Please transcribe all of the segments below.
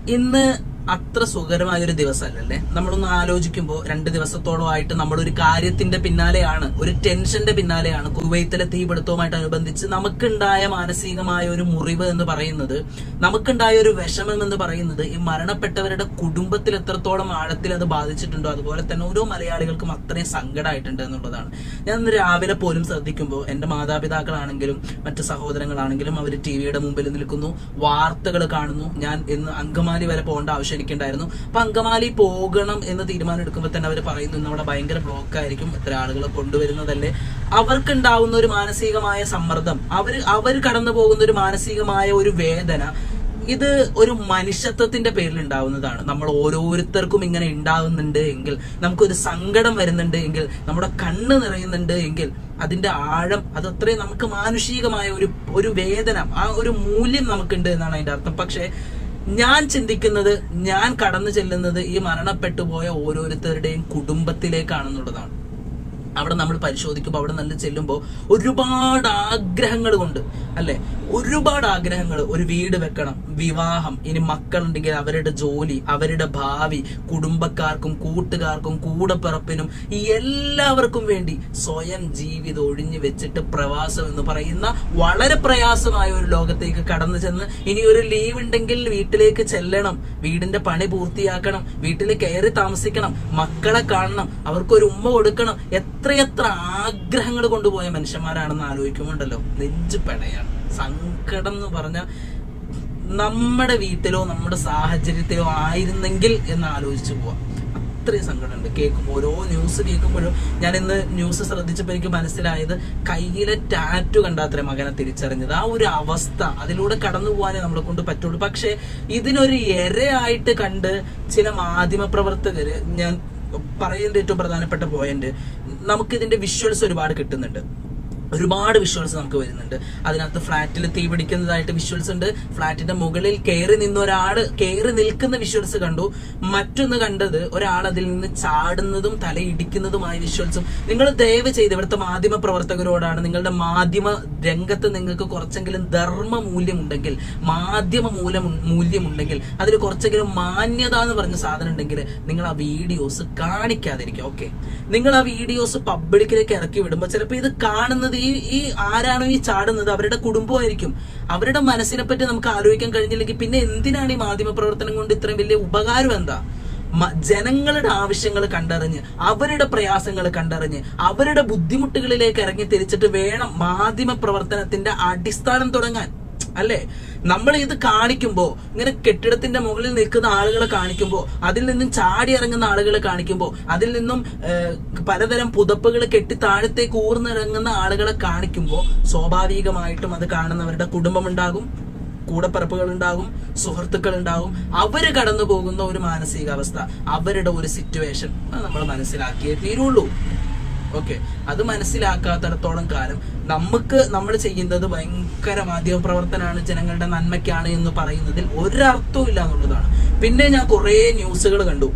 ഇന്ന് അത്ര സുഖകരമായ ഒരു ദിവസമല്ലല്ലേ നമ്മളൊന്ന് ആലോചിക്കുമ്പോൾ രണ്ട് ദിവസത്തോളമായിട്ട് നമ്മളൊരു കാര്യത്തിന്റെ പിന്നാലെയാണ് ഒരു ടെൻഷന്റെ പിന്നാലെയാണ് കുവൈത്തിലെ തീപിടുത്തവുമായിട്ട് അനുബന്ധിച്ച് നമുക്കുണ്ടായ മാനസികമായ ഒരു മുറിവ് എന്ന് പറയുന്നത് നമുക്കുണ്ടായ ഒരു വിഷമം എന്ന് പറയുന്നത് ഈ മരണപ്പെട്ടവരുടെ കുടുംബത്തിൽ എത്രത്തോളം ആഴത്തിൽ അത് ബാധിച്ചിട്ടുണ്ടോ അതുപോലെ തന്നെ ഓരോ മലയാളികൾക്കും അത്രയും സങ്കടമായിട്ടുണ്ട് എന്നുള്ളതാണ് ഞാൻ ഇന്ന് രാവിലെ പോലും ശ്രദ്ധിക്കുമ്പോൾ എന്റെ മാതാപിതാക്കളാണെങ്കിലും മറ്റു സഹോദരങ്ങളാണെങ്കിലും അവർ ടി വിയുടെ മുമ്പിൽ നിൽക്കുന്നു വാർത്തകൾ കാണുന്നു ഞാൻ ഇന്ന് അങ്കമാലി വരെ പോകേണ്ട ആവശ്യം എനിക്കുണ്ടായിരുന്നു അപ്പൊ അങ്കമാലി പോകണം എന്ന് തീരുമാനം എടുക്കുമ്പോൾ തന്നെ അവർ പറയുന്നു ഇന്ന് അവിടെ ഭയങ്കര ബ്ലോക്ക് ആയിരിക്കും ഇത്ര ആളുകളെ കൊണ്ടുവരുന്നതല്ലേ അവർക്കുണ്ടാവുന്ന ഒരു മാനസികമായ സമ്മർദ്ദം അവർ അവർ കടന്നു പോകുന്ന ഒരു മാനസികമായ ഒരു വേദന ഇത് ഒരു മനുഷ്യത്വത്തിന്റെ പേരിൽ ഉണ്ടാവുന്നതാണ് നമ്മൾ ഓരോരുത്തർക്കും ഇങ്ങനെ ഉണ്ടാവുന്നുണ്ട് എങ്കിൽ നമുക്കൊരു സങ്കടം വരുന്നുണ്ട് എങ്കിൽ നമ്മുടെ കണ്ണ് നിറയുന്നുണ്ട് എങ്കിൽ അതിന്റെ ആഴം അത് അത്രയും നമുക്ക് മാനുഷികമായ ഒരു ഒരു വേദന ആ ഒരു മൂല്യം നമുക്കുണ്ട് എന്നാണ് അതിന്റെ അർത്ഥം പക്ഷേ ഞാൻ ചിന്തിക്കുന്നത് ഞാൻ കടന്നു ചെല്ലുന്നത് ഈ മരണപ്പെട്ടു പോയ ഓരോരുത്തരുടെയും കുടുംബത്തിലേക്കാണെന്നുള്ളതാണ് അവിടെ നമ്മൾ പരിശോധിക്കുമ്പോൾ അവിടെ നല്ല ചെല്ലുമ്പോൾ ഒരുപാട് ആഗ്രഹങ്ങൾ കൊണ്ട് അല്ലെ ഒരുപാട് ആഗ്രഹങ്ങൾ ഒരു വീട് വെക്കണം വിവാഹം ഇനി മക്കളുണ്ടെങ്കിൽ അവരുടെ ജോലി അവരുടെ ഭാവി കുടുംബക്കാർക്കും കൂട്ടുകാർക്കും കൂടപ്പിറപ്പിനും ഈ എല്ലാവർക്കും വേണ്ടി സ്വയം ജീവിതം ഒഴിഞ്ഞു വെച്ചിട്ട് പ്രവാസം എന്ന് പറയുന്ന വളരെ പ്രയാസമായ ഒരു ലോകത്തേക്ക് കടന്നു ചെന്ന് ഇനി ഒരു ലീവ് ഉണ്ടെങ്കിൽ വീട്ടിലേക്ക് ചെല്ലണം വീടിന്റെ പണി പൂർത്തിയാക്കണം വീട്ടിൽ കയറി താമസിക്കണം മക്കളെ കാണണം അവർക്കൊരു ഉമ്മ കൊടുക്കണം എത്രയെത്ര ആഗ്രഹങ്ങൾ കൊണ്ടുപോയ മനുഷ്യന്മാരാണെന്ന് ആലോചിക്കുമ്പോണ്ടല്ലോ നെഞ്ച് പെടയാണ് സങ്കടം എന്ന് പറഞ്ഞ നമ്മുടെ വീട്ടിലോ നമ്മുടെ സാഹചര്യത്തിലോ ആയിരുന്നെങ്കിൽ എന്ന് ആലോചിച്ചു പോവാം അത്രയും സങ്കടമുണ്ട് കേൾക്കുമ്പോൾ ഓരോ ന്യൂസ് കേൾക്കുമ്പോഴും ഞാൻ ഇന്ന് ന്യൂസ് ശ്രദ്ധിച്ചപ്പോൾ എനിക്ക് മനസ്സിലായത് കയ്യിലെ ടാറ്റു കണ്ടാത്ര മകനെ തിരിച്ചറിഞ്ഞത് ആ ഒരു അവസ്ഥ അതിലൂടെ കടന്നു പോകാനേ നമ്മളെ കൊണ്ട് പറ്റുള്ളൂ പക്ഷെ ഇതിനൊരു ഇരയായിട്ട് കണ്ട് ചില മാധ്യമ പ്രവർത്തകര് ഞാൻ പറയുന്ന ഏറ്റവും പ്രധാനപ്പെട്ട പോയിന്റ് നമുക്ക് ഇതിന്റെ വിഷ്വൽസ് ഒരുപാട് കിട്ടുന്നുണ്ട് ഒരുപാട് വിഷ്വൽസ് നമുക്ക് വരുന്നുണ്ട് അതിനകത്ത് ഫ്ലാറ്റിൽ തീ പിടിക്കുന്നതായിട്ട് വിഷ്വൽസ് ഉണ്ട് ഫ്ലാറ്റിന്റെ മുകളിൽ കയറി നിന്ന ഒരാൾ കയറി നിൽക്കുന്ന വിഷ്വൽസ് കണ്ടു മറ്റൊന്ന് കണ്ടത് ഒരാൾ അതിൽ നിന്ന് ചാടുന്നതും തലയിടിക്കുന്നതുമായ വിഷ്വൽസും നിങ്ങൾ ദയവ് ചെയ്ത് ഇവിടുത്തെ മാധ്യമ പ്രവർത്തകരോടാണ് നിങ്ങളുടെ മാധ്യമ രംഗത്ത് നിങ്ങൾക്ക് കുറച്ചെങ്കിലും ധർമ്മ മൂല്യമുണ്ടെങ്കിൽ മാധ്യമ മൂലം മൂല്യമുണ്ടെങ്കിൽ അതിൽ കുറച്ചെങ്കിലും മാന്യത എന്ന് പറഞ്ഞ സാധനം ഉണ്ടെങ്കിൽ നിങ്ങൾ ആ വീഡിയോസ് കാണിക്കാതിരിക്കുക ഓക്കെ നിങ്ങൾ ആ വീഡിയോസ് പബ്ലിക്കിലേക്ക് ഇറക്കി വിടുമ്പോൾ ചിലപ്പോൾ ഇത് കാണുന്നത് ഈ ഈ ആരാണോ ഈ ചാടുന്നത് അവരുടെ കുടുംബമായിരിക്കും അവരുടെ മനസ്സിനെ പറ്റി നമുക്ക് ആലോചിക്കാൻ കഴിഞ്ഞില്ലെങ്കിൽ പിന്നെ എന്തിനാണ് ഈ മാധ്യമ പ്രവർത്തനം കൊണ്ട് ഇത്രയും വലിയ ഉപകാരം എന്താ മ- ജനങ്ങളുടെ ആവശ്യങ്ങൾ കണ്ടറിഞ്ഞ് അവരുടെ പ്രയാസങ്ങൾ കണ്ടറിഞ്ഞ് അവരുടെ ബുദ്ധിമുട്ടുകളിലേക്ക് ഇറങ്ങി തിരിച്ചിട്ട് വേണം മാധ്യമ പ്രവർത്തനത്തിന്റെ അടിസ്ഥാനം തുടങ്ങാൻ അല്ലേ നമ്മൾ ഇത് കാണിക്കുമ്പോ ഇങ്ങനെ കെട്ടിടത്തിന്റെ മുകളിൽ നിൽക്കുന്ന ആളുകളെ കാണിക്കുമ്പോ അതിൽ നിന്നും ചാടി ഇറങ്ങുന്ന ആളുകളെ കാണിക്കുമ്പോ അതിൽ നിന്നും ഏഹ്, പലതരം പുതപ്പുകൾ കെട്ടി താഴത്തേക്ക് ഊർന്നിറങ്ങുന്ന ആളുകളെ കാണിക്കുമ്പോ സ്വാഭാവികമായിട്ടും അത് കാണുന്നവരുടെ കുടുംബമുണ്ടാകും കൂടപ്പിറപ്പുകൾ ഉണ്ടാകും സുഹൃത്തുക്കൾ ഉണ്ടാകും അവര് കടന്നു പോകുന്ന ഒരു മാനസികാവസ്ഥ അവരുടെ ഒരു സിറ്റുവേഷൻ നമ്മൾ മനസ്സിലാക്കിയേ തീരുള്ളൂ ഓക്കെ അത് മനസ്സിലാക്കാത്തിടത്തോളം കാലം നമുക്ക് നമ്മൾ ചെയ്യുന്നത് ഭയങ്കര മാധ്യമ പ്രവർത്തനമാണ് ജനങ്ങളുടെ നന്മയ്ക്കാണ് എന്ന് പറയുന്നതിൽ ഒരർത്ഥവും ഇല്ല എന്നുള്ളതാണ് പിന്നെ ഞാൻ കുറേ ന്യൂസുകൾ കണ്ടു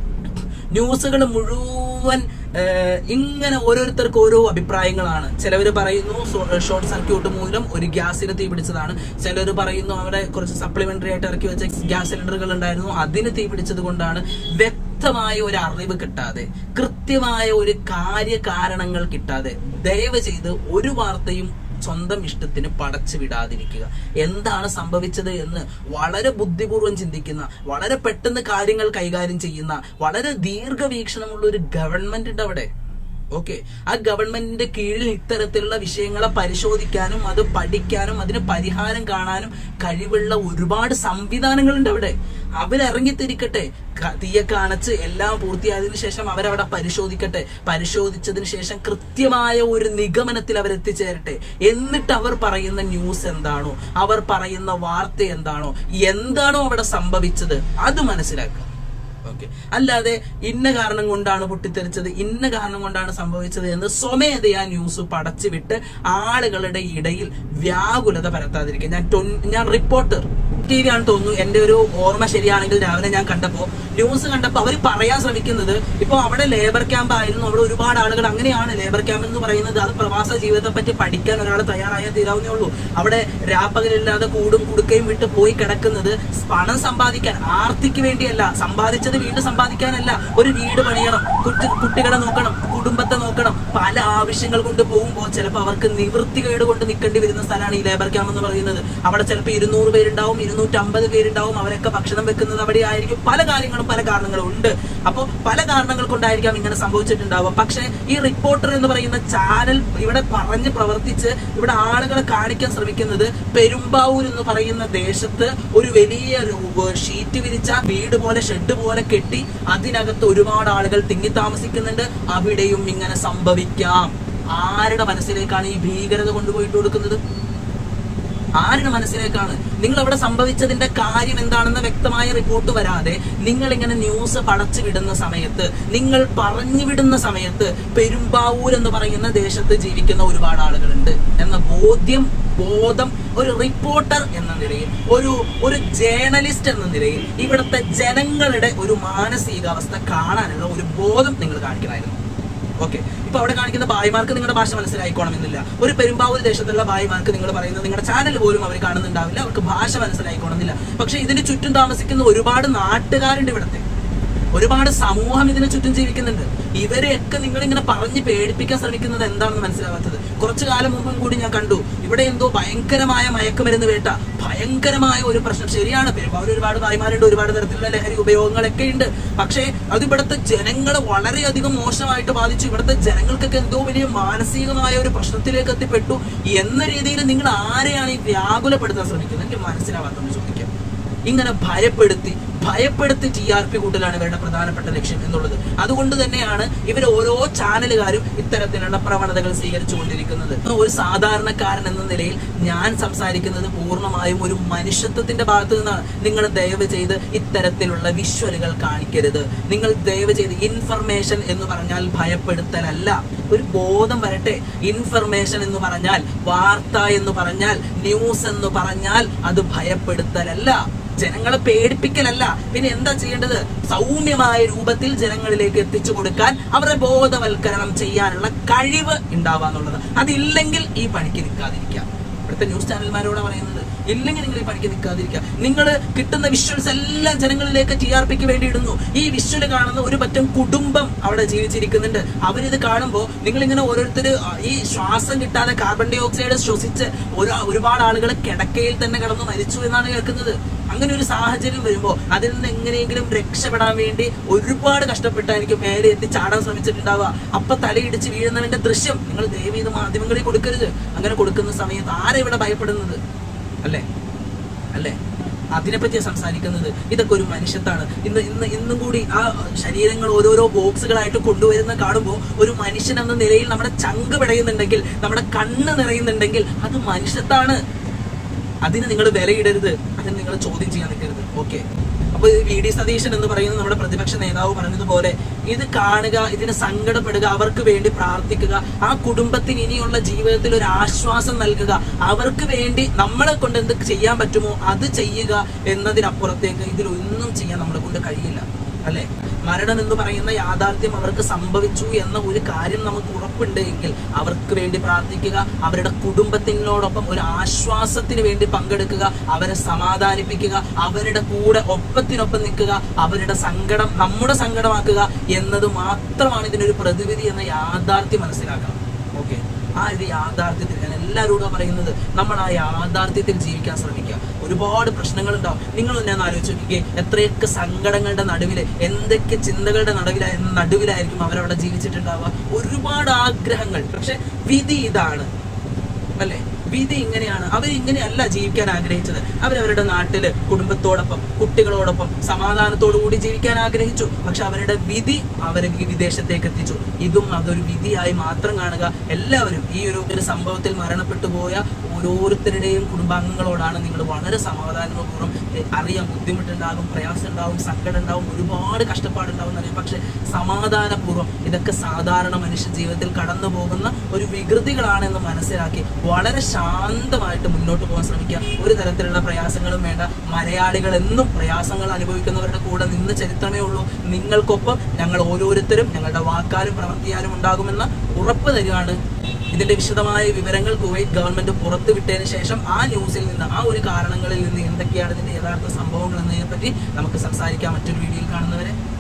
ന്യൂസുകൾ മുഴുവൻ ഏഹ്, ഇങ്ങനെ ഓരോരുത്തർക്ക് ഓരോ അഭിപ്രായങ്ങളാണ് ചിലവർ പറയുന്നു ഷോർട്ട് സർക്യൂട്ട് മൂലം ഒരു ഗ്യാസിന് തീ പിടിച്ചതാണ് ചിലർ പറയുന്നു അവിടെ കുറച്ച് സപ്ലിമെന്ററി ആയിട്ട് ഇറക്കി വെച്ച ഗ്യാസ് സിലിണ്ടറുകൾ ഉണ്ടായിരുന്നു അതിന് തീ പിടിച്ചത് കൊണ്ടാണ് വ്യക്തമായ ഒരു അറിവ് കിട്ടാതെ കൃത്യമായ ഒരു കാര്യകാരണങ്ങൾ കിട്ടാതെ ദയവ് ചെയ്ത് ഒരു വാർത്തയും സ്വന്തം ഇഷ്ടത്തിന് പടച്ചു വിടാതിരിക്കുക എന്താണ് സംഭവിച്ചത് എന്ന് വളരെ ബുദ്ധിപൂർവ്വം ചിന്തിക്കുന്ന വളരെ പെട്ടെന്ന് കാര്യങ്ങൾ കൈകാര്യം ചെയ്യുന്ന വളരെ ദീർഘവീക്ഷണമുള്ള ഒരു ഗവൺമെന്റ് ഉണ്ട് അവിടെ ഓക്കെ ആ ഗവൺമെന്റിന്റെ കീഴിൽ ഇത്തരത്തിലുള്ള വിഷയങ്ങളെ പരിശോധിക്കാനും അത് പഠിക്കാനും അതിന് പരിഹാരം കാണാനും കഴിവുള്ള ഒരുപാട് സംവിധാനങ്ങളുണ്ട് അവിടെ അവരിറങ്ങിത്തിരിക്കട്ടെ ക- തീയൊക്കെ അണച്ച് എല്ലാം പൂർത്തിയായതിനു ശേഷം അവരവിടെ പരിശോധിക്കട്ടെ പരിശോധിച്ചതിന് ശേഷം കൃത്യമായ ഒരു നിഗമനത്തിൽ അവർ എത്തിച്ചേരട്ടെ എന്നിട്ട് അവർ പറയുന്ന ന്യൂസ് എന്താണോ അവർ പറയുന്ന വാർത്ത എന്താണോ എന്താണോ അവിടെ സംഭവിച്ചത് അത് മനസ്സിലാക്കുക ഓക്കെ അല്ലാതെ ഇന്ന കാരണം കൊണ്ടാണ് പൊട്ടിത്തെറിച്ചത് ഇന്ന കാരണം കൊണ്ടാണ് സംഭവിച്ചത് എന്ന് സ്വമേധയാ ന്യൂസ് പടച്ചു വിട്ട് ആളുകളുടെ ഇടയിൽ വ്യാകുലത പരത്താതിരിക്കുക ഞാൻ ടൊൻ- ഞാൻ റിപ്പോർട്ടർ ടി വി ആണ് തോന്നുന്നു എന്റെ ഒരു ഓർമ്മ ശരിയാണെങ്കിൽ രാവിലെ ഞാൻ കണ്ടപ്പോ ന്യൂസ് കണ്ടപ്പോൾ അവർ പറയാൻ ശ്രമിക്കുന്നത് ഇപ്പൊ അവിടെ ലേബർ ക്യാമ്പ് ആയിരുന്നു അവിടെ ഒരുപാട് ആളുകൾ അങ്ങനെയാണ് ലേബർ ക്യാമ്പ് എന്ന് പറയുന്നത് അത് പ്രവാസ ജീവിതത്തെ പറ്റി പഠിക്കാൻ ഒരാൾ തയ്യാറായാൽ തീരാവുന്നേ ഉള്ളൂ അവിടെ രാപ്പകലില്ലാതെ കൂടും കുടുക്കയും വിട്ട് പോയി കിടക്കുന്നത് പണം സമ്പാദിക്കാൻ ആർത്തിക്ക് വേണ്ടിയല്ല സമ്പാദിച്ചത് വീണ്ടും സമ്പാദിക്കാനല്ല ഒരു വീട് പണിയണം കുട്ടി കുട്ടികളെ നോക്കണം കുടുംബത്തെ നോക്കണം പല ആവശ്യങ്ങൾ കൊണ്ട് പോകുമ്പോൾ ചിലപ്പോൾ അവർക്ക് നിവൃത്തികേട് കൊണ്ട് നിൽക്കേണ്ടി വരുന്ന സ്ഥലമാണ് ഈ ലേബർ ക്യാമ്പ് എന്ന് പറയുന്നത് അവിടെ ചിലപ്പോൾ ഇരുന്നൂറ് പേരുണ്ടാവും ഇരുന്നൂറ്റമ്പത് പേരുണ്ടാവും അവരൊക്കെ ഭക്ഷണം വെക്കുന്നത് അവിടെ ആയിരിക്കും പല കാര്യങ്ങളും പല കാരണങ്ങളും ഉണ്ട് അപ്പോൾ പല കാരണങ്ങൾ കൊണ്ടായിരിക്കാം ഇങ്ങനെ സംഭവിച്ചിട്ടുണ്ടാവുക പക്ഷേ ഈ റിപ്പോർട്ടർ എന്ന് പറയുന്ന ചാനൽ ഇവിടെ പറഞ്ഞ് പ്രവർത്തിച്ച് ഇവിടെ ആളുകളെ കാണിക്കാൻ ശ്രമിക്കുന്നത് പെരുമ്പാവൂർ എന്ന് പറയുന്ന ദേശത്ത് ഒരു വലിയ ഒരു ഷീറ്റ് വിരിച്ച വീട് പോലെ ഷെഡ് പോലെ കെട്ടി അതിനകത്ത് ഒരുപാട് ആളുകൾ തിങ്ങി താമസിക്കുന്നുണ്ട് അവിടെയും ഇങ്ങനെ സംഭവിക്കാം ആരുടെ മനസ്സിലേക്കാണ് ഈ ഭീകരത കൊണ്ടുപോയിട്ട് കൊടുക്കുന്നത് ആരുടെ മനസ്സിലേക്കാണ് നിങ്ങൾ അവിടെ സംഭവിച്ചതിന്റെ കാര്യം എന്താണെന്ന് വ്യക്തമായ റിപ്പോർട്ട് വരാതെ നിങ്ങൾ ഇങ്ങനെ ന്യൂസ് പടച്ചു വിടുന്ന സമയത്ത് നിങ്ങൾ പറഞ്ഞു വിടുന്ന സമയത്ത് പെരുമ്പാവൂർ എന്ന് പറയുന്ന ദേശത്ത് ജീവിക്കുന്ന ഒരുപാട് ആളുകളുണ്ട് എന്ന ബോധ്യം ബോധം ഒരു റിപ്പോർട്ടർ എന്ന നിലയിൽ ഒരു ഒരു ജേർണലിസ്റ്റ് എന്ന നിലയിൽ ഇവിടുത്തെ ജനങ്ങളുടെ ഒരു മാനസികാവസ്ഥ കാണാനുള്ള ഒരു ബോധം നിങ്ങൾ കാണിക്കണമായിരുന്നു ഓക്കെ ഇപ്പൊ അവിടെ കാണിക്കുന്ന ഭായിമാർക്ക് നിങ്ങളുടെ ഭാഷ മനസ്സിലായിക്കോണമെന്നില്ല ഒരു പെരുമ്പാവൂർ ദേശത്തുള്ള ഭായിമാർക്ക് നിങ്ങൾ പറയുന്നത് നിങ്ങളുടെ ചാനൽ പോലും അവർ കാണുന്നുണ്ടാവില്ല അവർക്ക് ഭാഷ മനസ്സിലായിക്കോണമെന്നില്ല പക്ഷെ ഇതിന് ചുറ്റും താമസിക്കുന്ന ഒരുപാട് നാട്ടുകാരുണ്ട് ഇവിടുത്തെ ഒരുപാട് സമൂഹം ഇതിന് ചുറ്റും ജീവിക്കുന്നുണ്ട് ഇവരെയൊക്കെ നിങ്ങൾ ഇങ്ങനെ പറഞ്ഞ് പേടിപ്പിക്കാൻ ശ്രമിക്കുന്നത് എന്താണെന്ന് മനസ്സിലാവാത്തത് കുറച്ചു കാലം മുമ്പും കൂടി ഞാൻ കണ്ടു ഇവിടെ എന്തോ ഭയങ്കരമായ മയക്കുമരുന്ന് വേട്ട ഭയങ്കരമായ ഒരു പ്രശ്നം ശരിയാണ് പെരുമ്പാവൂർ ഒരുപാട് ഭായിമാരുണ്ട് ഒരുപാട് തരത്തിലുള്ള ലഹരി ഉപയോഗങ്ങളൊക്കെ ഉണ്ട് പക്ഷേ അത് ഇവിടുത്തെ ജനങ്ങളെ വളരെയധികം മോശമായിട്ട് ബാധിച്ചു ഇവിടുത്തെ ജനങ്ങൾക്കൊക്കെ എന്തോ വലിയ മാനസികമായ ഒരു പ്രശ്നത്തിലേക്ക് എത്തിപ്പെട്ടു എന്ന രീതിയിൽ നിങ്ങൾ ആരെയാണ് ഈ വ്യാകുലപ്പെടുത്താൻ ശ്രമിക്കുന്നത് എനിക്ക് മനസ്സിലാവാത്തെന്ന് ചോദിക്കാം ഇങ്ങനെ ഭയപ്പെടുത്തി ഭയപ്പെടുത്തി ടി ആർ പി കൂട്ടലാണ് ഇവരുടെ പ്രധാനപ്പെട്ട ലക്ഷ്യം എന്നുള്ളത് അതുകൊണ്ട് തന്നെയാണ് ഇവർ ഓരോ ചാനലുകാരും ഇത്തരത്തിലുള്ള പ്രവണതകൾ സ്വീകരിച്ചു കൊണ്ടിരിക്കുന്നത് ഒരു സാധാരണക്കാരൻ എന്ന നിലയിൽ ഞാൻ സംസാരിക്കുന്നത് പൂർണ്ണമായും ഒരു മനുഷ്യത്വത്തിന്റെ ഭാഗത്ത് നിന്നാണ് നിങ്ങൾ ദയവ് ചെയ്ത് ഇത്തരത്തിലുള്ള വിഷ്വലുകൾ കാണിക്കരുത് നിങ്ങൾ ദയവ് ചെയ്ത് ഇൻഫർമേഷൻ എന്ന് പറഞ്ഞാൽ ഭയപ്പെടുത്തലല്ല ഒരു ബോധം വരട്ടെ ഇൻഫർമേഷൻ എന്ന് പറഞ്ഞാൽ വാർത്ത എന്ന് പറഞ്ഞാൽ ന്യൂസ് എന്ന് പറഞ്ഞാൽ അത് ഭയപ്പെടുത്തലല്ല ജനങ്ങളെ പേടിപ്പിക്കലല്ല പിന്നെ എന്താ ചെയ്യേണ്ടത് സൗമ്യമായ രൂപത്തിൽ ജനങ്ങളിലേക്ക് എത്തിച്ചു കൊടുക്കാൻ അവരെ ബോധവൽക്കരണം ചെയ്യാനുള്ള കഴിവ് ഉണ്ടാവുക എന്നുള്ളത് അതില്ലെങ്കിൽ ഈ പണിക്ക് നിൽക്കാതിരിക്കാം ഇവിടുത്തെ ന്യൂസ് ചാനൽമാരോട് പറയുന്നത് ഇല്ലെങ്കിൽ നിങ്ങൾ ഈ പണിക്ക് നിൽക്കാതിരിക്കുക നിങ്ങൾ കിട്ടുന്ന വിഷ്വൽസ് എല്ലാം ജനങ്ങളിലേക്ക് ടി ആർ പിക്ക് വേണ്ടി ഇടുന്നു ഈ വിഷ്വൽ കാണുന്ന ഒരു പറ്റം കുടുംബം അവിടെ ജീവിച്ചിരിക്കുന്നുണ്ട് അവരിത് കാണുമ്പോൾ നിങ്ങൾ ഇങ്ങനെ ഓരോരുത്തർ ഈ ശ്വാസം കിട്ടാതെ കാർബൺ ഡൈ ഓക്സൈഡ് ശ്വസിച്ച് ഒരു ഒരുപാട് ആളുകൾ കിടക്കയിൽ തന്നെ കിടന്നു മരിച്ചു എന്നാണ് കേൾക്കുന്നത് അങ്ങനെ ഒരു സാഹചര്യം വരുമ്പോൾ അതിൽ നിന്ന് എങ്ങനെയെങ്കിലും രക്ഷപ്പെടാൻ വേണ്ടി ഒരുപാട് കഷ്ടപ്പെട്ടായിരിക്കും മേലെ എത്തി ചാടാൻ ശ്രമിച്ചിട്ടുണ്ടാവുക അപ്പൊ തലയിടിച്ച് വീഴുന്നവന്റെ ദൃശ്യം നിങ്ങൾ ദയവ് ചെയ്ത് മാധ്യമങ്ങളിൽ കൊടുക്കരുത് അങ്ങനെ കൊടുക്കുന്ന സമയത്ത് ആരാ ഇവിടെ ഭയപ്പെടുന്നത് അല്ലേ അല്ലേ അതിനെപ്പറ്റിയാണ് സംസാരിക്കുന്നത് ഇതൊക്കെ ഒരു മനുഷ്യത്താണ് ഇന്ന് ഇന്ന് ഇന്നും കൂടി ആ ശരീരങ്ങൾ ഓരോരോ ബോക്സുകളായിട്ട് കൊണ്ടുവരുന്ന കാണുമ്പോൾ ഒരു മനുഷ്യൻ എന്ന നിലയിൽ നമ്മുടെ ചങ്ക് പിടയുന്നുണ്ടെങ്കിൽ നമ്മുടെ കണ്ണ് നിറയുന്നുണ്ടെങ്കിൽ അത് മനുഷ്യത്താണ് അതിന് നിങ്ങൾ വിലയിടരുത് അതിന് നിങ്ങൾ ചോദ്യം ചെയ്യാൻ നിൽക്കരുത് ഓക്കെ അപ്പൊ ഇത് വി ഡി സതീശൻ എന്ന് പറയുന്ന നമ്മുടെ പ്രതിപക്ഷ നേതാവ് പറഞ്ഞതുപോലെ ഇത് കാണുക ഇതിന് സങ്കടപ്പെടുക അവർക്ക് വേണ്ടി പ്രാർത്ഥിക്കുക ആ കുടുംബത്തിന് ഇനിയുള്ള ജീവിതത്തിൽ ഒരു ആശ്വാസം നൽകുക അവർക്ക് വേണ്ടി നമ്മളെ കൊണ്ട് എന്ത് ചെയ്യാൻ പറ്റുമോ അത് ചെയ്യുക എന്നതിനപ്പുറത്തേക്ക് ഇതിലൊന്നും ചെയ്യാൻ നമ്മളെ കൊണ്ട് കഴിയില്ല അല്ലെ മരണം എന്ന് പറയുന്ന യാഥാർത്ഥ്യം അവർക്ക് സംഭവിച്ചു എന്ന ഒരു കാര്യം നമുക്ക് ഉറപ്പുണ്ട് എങ്കിൽ അവർക്ക് വേണ്ടി പ്രാർത്ഥിക്കുക അവരുടെ കുടുംബത്തിനോടൊപ്പം ഒരു ആശ്വാസത്തിന് വേണ്ടി പങ്കെടുക്കുക അവരെ സമാധാനിപ്പിക്കുക അവരുടെ കൂടെ ഒപ്പത്തിനൊപ്പം നിൽക്കുക അവരുടെ സങ്കടം നമ്മുടെ സങ്കടമാക്കുക എന്നത് മാത്രമാണ് ഇതിനൊരു പ്രതിവിധി എന്ന യാഥാർത്ഥ്യം മനസ്സിലാക്കണം ഓക്കെ ആ ഒരു യാഥാർത്ഥ്യത്തിൽ ഞാൻ എല്ലാവരോടും പറയുന്നത് നമ്മൾ ആ യാഥാർത്ഥ്യത്തിൽ ജീവിക്കാൻ ശ്രമിക്കുക ഒരുപാട് പ്രശ്നങ്ങൾ ഉണ്ടാവും നിങ്ങൾ തന്നെ ഒന്ന് ആലോചിച്ച് നോക്കിക്കേ എത്രയൊക്കെ സങ്കടങ്ങളുടെ നടുവിൽ എന്തൊക്കെ ചിന്തകളുടെ നടുവില നടുവിലായിരിക്കും അവരവിടെ ജീവിച്ചിട്ടുണ്ടാവുക ഒരുപാട് ആഗ്രഹങ്ങൾ പക്ഷെ വിധി ഇതാണ് അല്ലെ വിധി ഇങ്ങനെയാണ് അവർ ഇങ്ങനെയല്ല ജീവിക്കാൻ ആഗ്രഹിച്ചത് അവരവരുടെ നാട്ടില് കുടുംബത്തോടൊപ്പം കുട്ടികളോടൊപ്പം സമാധാനത്തോടു കൂടി ജീവിക്കാൻ ആഗ്രഹിച്ചു പക്ഷെ അവരുടെ വിധി അവരെ ഈ വിദേശത്തേക്ക് എത്തിച്ചു ഇതും അതൊരു വിധിയായി മാത്രം കാണുക എല്ലാവരും ഈ ഒരു ഒരു സംഭവത്തിൽ മരണപ്പെട്ടു പോയ ഓരോരുത്തരുടെയും കുടുംബാംഗങ്ങളോടാണ് നിങ്ങൾ വളരെ സമാധാനപൂർവ്വം എ, അറിയാം ബുദ്ധിമുട്ടുണ്ടാകും പ്രയാസം ഉണ്ടാവും സങ്കടം ഉണ്ടാവും ഒരുപാട് കഷ്ടപ്പാടുണ്ടാവും എന്നറിയാം പക്ഷെ സമാധാനപൂർവ്വം ഇതൊക്കെ സാധാരണ മനുഷ്യ ജീവിതത്തിൽ കടന്നു പോകുന്ന ഒരു വികൃതികളാണെന്ന് മനസ്സിലാക്കി വളരെ ശാന്തമായിട്ട് മുന്നോട്ട് പോകാൻ ശ്രമിക്കുക ഒരു തരത്തിലുള്ള പ്രയാസങ്ങളും വേണ്ട മലയാളികൾ എന്നും പ്രയാസങ്ങൾ അനുഭവിക്കുന്നവരുടെ കൂടെ നിന്ന് ചരിത്രമേ ഉള്ളൂ നിങ്ങൾക്കൊപ്പം ഞങ്ങൾ ഓരോരുത്തരും ഞങ്ങളുടെ വാക്കാലും പ്രവർത്തിയാലും ഉണ്ടാകുമെന്ന ഉറപ്പ് തരികയാണ് ഇതിന്റെ വിശദമായ വിവരങ്ങൾ കുവൈറ്റ് ഗവൺമെന്റ് പുറത്തുവിട്ടതിന് ശേഷം ആ ന്യൂസിൽ നിന്ന് ആ ഒരു കാരണങ്ങളിൽ നിന്ന് എന്തൊക്കെയാണ് ഇതിന്റെ യഥാർത്ഥ സംഭവങ്ങൾ എന്നതിനെ പറ്റി നമുക്ക് സംസാരിക്കാം മറ്റൊരു വീഡിയോയിൽ കാണുന്നവരെ